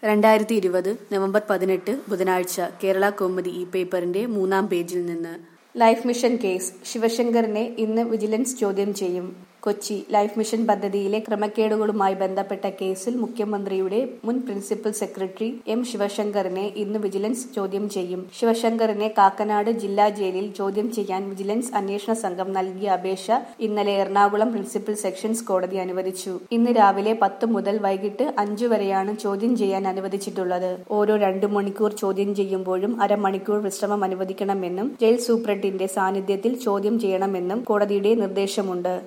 രണ്ടായിരത്തി ഇരുപത് നവംബർ പതിനെട്ട് ബുധനാഴ്ച കേരള കൗമുദി ഈ പേപ്പറിന്റെ മൂന്നാം പേജിൽ നിന്ന് ലൈഫ് മിഷൻ കേസ് ശിവശങ്കറിനെ ഇന്ന് വിജിലൻസ് ചോദ്യം ചെയ്യും കൊച്ചി ലൈഫ് മിഷൻ പദ്ധതിയിലെ ക്രമക്കേടുകളുമായി ബന്ധപ്പെട്ട കേസിൽ മുഖ്യമന്ത്രിയുടെ മുൻ പ്രിൻസിപ്പൽ സെക്രട്ടറി എം ശിവശങ്കറിനെ ഇന്ന് വിജിലൻസ് ചോദ്യം ചെയ്യും ശിവശങ്കറിനെ കാക്കനാട് ജില്ലാ ജയിലിൽ ചോദ്യം ചെയ്യാൻ വിജിലൻസ് അന്വേഷണ സംഘം നൽകിയ അപേക്ഷ ഇന്നലെ എറണാകുളം പ്രിൻസിപ്പൽ സെഷൻസ് കോടതി അനുവദിച്ചു ഇന്ന് രാവിലെ പത്ത് മുതൽ വൈകിട്ട് അഞ്ചു വരെയാണ് ചോദ്യം ചെയ്യാൻ അനുവദിച്ചിട്ടുള്ളത് ഓരോ രണ്ടു മണിക്കൂർ ചോദ്യം ചെയ്യുമ്പോഴും അരമണിക്കൂർ വിശ്രമം അനുവദിക്കണമെന്നും ജയിൽ സൂപ്രണ്ടിന്റെ സാന്നിധ്യത്തിൽ ചോദ്യം ചെയ്യണമെന്നും കോടതിയുടെ നിർദ്ദേശമുണ്ട്